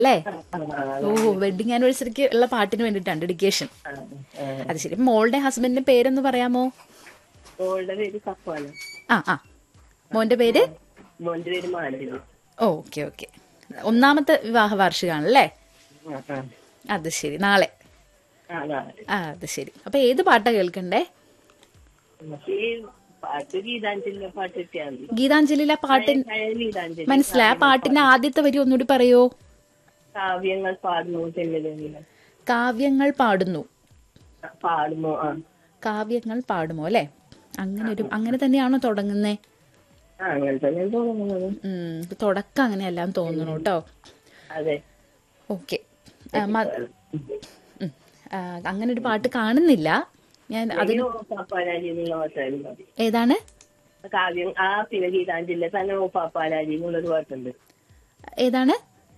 അല്ലേ ആ, ആ, ഓ വെഡിങ് ആനിവേഴ്സറിക്ക് ഉള്ള പാട്ടിന് വേണ്ടിയിട്ടാണ് ഡെഡിക്കേഷൻ ആ, ആ. അത് ശരി മോളുടെ ഹസ്ബൻഡിന്റെ പേരൊന്ന് പറയാമോ മോളുടെ പേര് സഫാന ആ ആ മോന്റെ പേര് മോന്റെ പേര് മാനവി ഓക്കെ ഓക്കെ ഒന്നാമത്തെ വിവാഹ വാർഷികമാണല്ലേ ആ, ആ. അത് ശരി നാളെ ആ, നാല്. ആ അത് ശരി അപ്പൊ ഏത് പാട്ടാ കേൾക്കണ്ടേ നമുക്ക് ഈ പാട്ട് ഗീതാഞ്ജലിയുടെ പാട്ട് കിട്ടിയാൽ മതി ഗീതാഞ്ജലിയിലെ പാട്ടിൻ പഴയ ഗീതാഞ്ജലി മനസ്സിലായി ആ പാട്ടിന്റെ ആദ്യത്തെ വരി ഒന്നുകൂടി പറയോ കാവ്യങ്ങൾ പാടുന്നു ചെല്ലുന്നില്ല കാവ്യങ്ങൾ പാടുന്നു പാടുന്നു ആ കാവ്യങ്ങൾ പാടുമോ അല്ലെ അങ്ങനെ ഒരു അങ്ങനെ തന്നെയാണോ തുടങ്ങുന്നേ ആ, അങ്ങനെ തന്നെ തോന്നുന്നത് ഉം ഇത് തുടക്കം അങ്ങനെയെല്ലാം തോന്നുന്നു കേട്ടോ അതെ ഓക്കെ അങ്ങനെ ഒരു പാട്ട് കാണുന്നില്ല ഞാൻ അത് ഈ ഓ പാപ്പാലാജി എന്നുള്ള പാട്ടായിരുന്നു മതി. ഏതാണ് കാവ്യം ആ പിന്നെ ഗീതാഞ്ജലിയിലെ തന്നെ ഓ പാപ്പാലാജി എന്നുള്ളൊരു പാട്ടുണ്ട് ഏതാണ്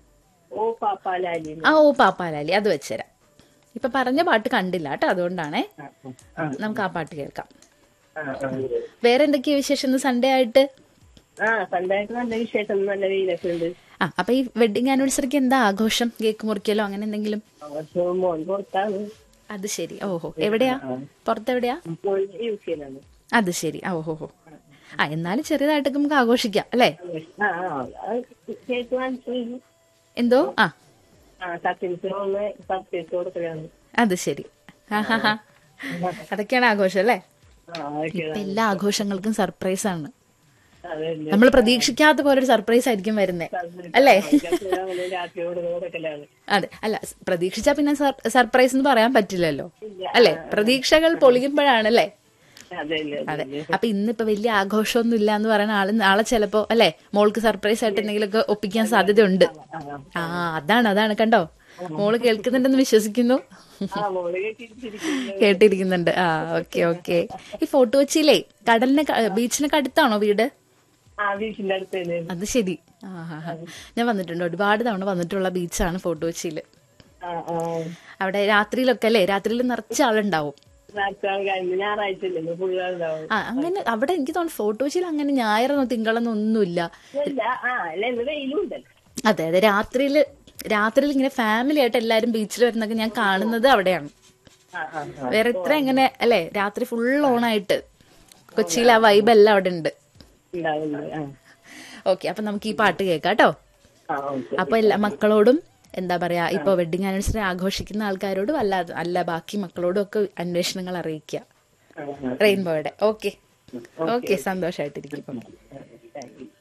ഓ പാപ്പാലാജി എന്ന്. ആ ഓ പാപ്പാലാലി അത് വെച്ചുതരാം ഇപ്പൊ പറഞ്ഞ പാട്ട് കണ്ടില്ല കേട്ടോ അതുകൊണ്ടാണേ ആ, ആ, നമുക്ക് ആ പാട്ട് കേൾക്കാം ആ, ആ. വേറെ എന്തൊക്കെയാ വിശേഷം ഇന്ന് സൺഡേ ആയിട്ട് ആ സൺഡായിട്ട് നല്ല വിശേഷം നല്ല വെയിലൊക്കെ ഉണ്ട് ആ അപ്പൊ ഈ വെഡിങ് ആനിവേഴ്സറിക്ക് എന്താ ആഘോഷം കേക്ക് മുറിക്കലോ അങ്ങനെ എന്തെങ്കിലും പക്ഷെ മോൻ പുറത്താണ് അത് ശരി ഓഹോ എവിടെയാ പുറത്തെവിടെയാ മോൻ യു കെയിലാണ് അത് ശരി ആ ഓഹോ ഹോ ആ എന്നാലും ചെറിയതായിട്ടൊക്കെ നമുക്ക് ആഘോഷിക്കാം അല്ലേ ആ ആ ആ, കേക്ക് വാങ്ങിച്ചു എന്തോ ആ ആ കത്തിൻസ് ഒന്ന് സർപ്രൈസ് കൊടുക്കലാണ് അത് ശരി ആ ഹാ ഹാ അതൊക്കെയാണ് ആഘോഷം അല്ലേ ആ ഓക്കെ ഇപ്പൊ എല്ലാ ആഘോഷങ്ങൾക്കും സർപ്രൈസ് ആണ് അതെ നമ്മൾ പ്രതീക്ഷിക്കാത്ത പോലെ ഒരു സർപ്രൈസ് ആയിരിക്കും വരുന്നേ അല്ലേ രാത്രി കൊടുക്കലാണ് അതെ അല്ല സ് പ്രതീക്ഷിച്ചാ പിന്നെ സർപ്രൈസ് എന്ന് പറയാൻ പറ്റില്ലല്ലോ അല്ലെ പ്രതീക്ഷകൾ പൊളിയുമ്പോഴാണ് അല്ലേ അതെ അല്ലേ അതെ അപ്പൊ ഇന്നിപ്പോ വലിയ ആഘോഷമൊന്നും ഇല്ല എന്ന് പറയുന്ന ആള് നാളെ ചിലപ്പോ അല്ലെ മോൾക്ക് സർപ്രൈസ് ആയിട്ട് എന്തെങ്കിലുമൊക്കെ ഒപ്പിക്കാൻ സാധ്യതയുണ്ട് ആ അതാണ് അതാണ് കണ്ടോ മോള് കേൾക്കുന്നുണ്ടെന്ന് വിശ്വസിക്കുന്നു ആ മോള് കേട്ടിരിക്കുന്നു കേട്ടിരിക്കുന്നുണ്ട് ആ ഓക്കെ ഓക്കെ ഈ ഫോട്ടോ കൊച്ചിയിലേ കടലിനെ ബീച്ചിനൊക്കെ അടുത്താണോ വീട് ആ വീട്ടിന്റെ അടുത്ത് തന്നെ അത് ശരി ആ ഹാ ഹാ ഞാൻ വന്നിട്ടുണ്ട് ഒരുപാട് തവണ വന്നിട്ടുള്ള ബീച്ചാണ് ഫോട്ടോ കൊച്ചിയില് ആ ആ അവിടെ രാത്രിയിലൊക്കെ അല്ലേ രാത്രിയിൽ നിറച്ച ആളുണ്ടാവും നേരത്തെ കഴിഞ്ഞ് ഞായറാഴ്ച ഇല്ലല്ലോ ഫുള്ളുണ്ടാവും ആ അങ്ങനെ അവിടെ എനിക്ക് തോന്നുന്നു ഫോട്ടോ കൊച്ചിയിൽ അങ്ങനെ ഞായറെന്നോ തിങ്കളെന്നോ ഒന്നുമില്ല ഇല്ല ആ അല്ല ഇന്ന് വെയിലും ഉണ്ടല്ലോ അതെ അതെ രാത്രിയിൽ രാത്രിയിൽ ഇങ്ങനെ ഫാമിലി ആയിട്ട് എല്ലാരും ബീച്ചിൽ വരുന്നൊക്കെ ഞാൻ കാണുന്നത് അവിടെയാണ് ആ ആ ആ വേറെ ഇത്ര എങ്ങനെ അല്ലേ രാത്രി ഫുൾ ഓണായിട്ട് കൊച്ചിയിൽ ആ വൈബ് എല്ലാം അവിടെ ഉണ്ട് ഉണ്ടാവുന്നത് ആ ഓക്കെ അപ്പൊ നമുക്ക് ഈ പാട്ട് കേൾക്കാം കേട്ടോ ആ ഓക്കെ അപ്പൊ എല്ലാ മക്കളോടും എന്താ പറയാ ഇപ്പൊ വെഡിങ് ആനിവേഴ്സറി ആഘോഷിക്കുന്ന ആൾക്കാരോടും അല്ലാതെ അല്ല ബാക്കി മക്കളോടും ഒക്കെ അന്വേഷണങ്ങൾ അറിയിക്കുക ആ ആ റെയിൻബോയുടെ ഓക്കെ ഓക്കെ സന്തോഷമായിട്ടിരിക്കും താങ്ക് യു